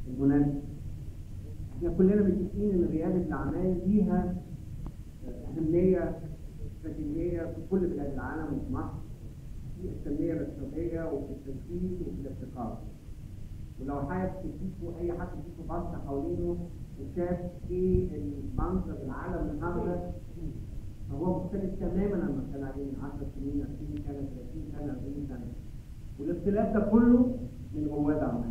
المناسب احنا كلنا متفقين ان رياده الاعمال ليها اهميه استراتيجيه في كل بلاد العالم وفي مصر في التنميه الاقتصاديه وفي التسويق وفي الابتكار ولو حد فيكم اي حد فيكم بص حوالينه وشاف ايه المنظر العالم النهارده فهو مختلف تماما عما كان عليه من 10 سنين 20 سنه 30 سنه 40 سنه والاختلاف ده كله من رواد اعمال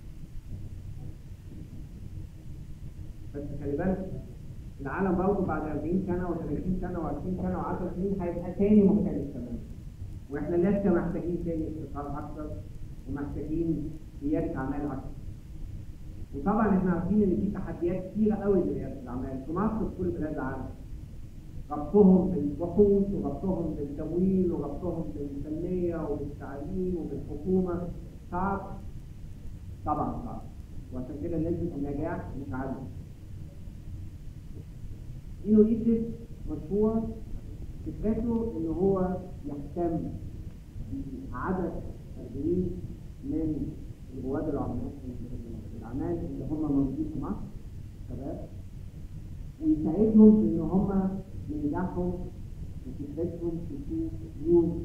بس خلي بالك العالم برضه بعد 40 سنه و30 سنه و20 سنه و10 سنين هيبقى تاني مختلف تماما واحنا لسه محتاجين تاني ابتكار اكتر ومحتاجين رياده اعمال اكتر وطبعا احنا عارفين ان في تحديات كتيره قوي لرياده الاعمال في مصر وفي كل بلاد العالم ربطهم بالبحوث وربطهم بالتمويل وربطهم بالتنميه وبالتعليم وبالحكومه صعب طبعا صعب وعشان كده نسبه النجاح مش عاليه انه ايجيبت مشهور فكرته ان هو يهتم بعدد 40 من رواد الاعمال الاعمال اللي هم موجودين في مصر شباب ويساعدهم في ان هم ينجحوا في فكرتهم في سوق يوم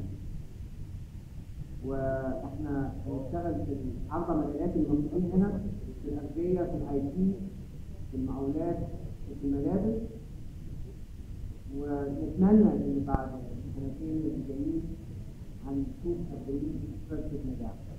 واحنا هنشتغل في الاربع مجالات الموجودين هنا في الاغذيه في الاي تي في المقاولات في الملابس ونتمنى ان بعد السنتين اللي جايين هنشوف 40 فرصه نجاح